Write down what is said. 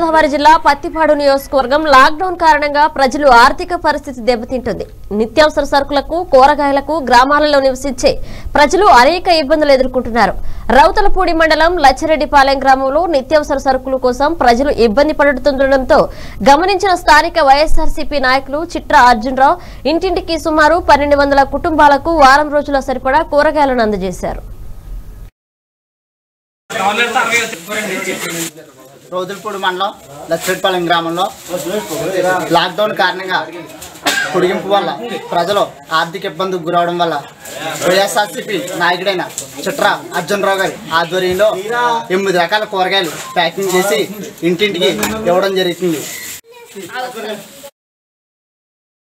గోదావరి జిల్లా పత్తిపాడు నియోజకవర్గం లాక్డౌన్ కారణంగా ప్రజలు ఆర్థిక పరిస్థితి దెబ్బతింటుంది నిత్యావసర సరుకులకు కూరగాయలకు గ్రామాలలో నివసించే ప్రజలు అనేక ఇబ్బందులు ఎదుర్కొంటున్నారు రౌతలపూడి మండలం లచ్చిరెడ్డిపాలెం గ్రామంలో నిత్యావసర సరుకుల కోసం ప్రజలు ఇబ్బంది పడుతుండటంతో గమనించిన స్థానిక వైఎస్ఆర్సీపీ నాయకులు చిట్ర అర్జునరావు ఇంటింటికి సుమారు పన్నెండు వందల కుటుంబాలకు వారం రోజుల సరిపడా కూరగాయలను అందజేశారు రోజులపూడి మండలం లక్ష్మీపాలెం గ్రామంలో లాక్డౌన్ కారణంగా పొడిగింపు వల్ల ప్రజలు ఆర్థిక ఇబ్బందికి గురవడం వల్ల వైఎస్ఆర్సీపీ నాయకుడైన చిట్ర అర్జునరావు గారి ఆధ్వర్యంలో ఎనిమిది రకాల కూరగాయలు ప్యాకింగ్ చేసి ఇంటింటికి ఇవ్వడం జరుగుతుంది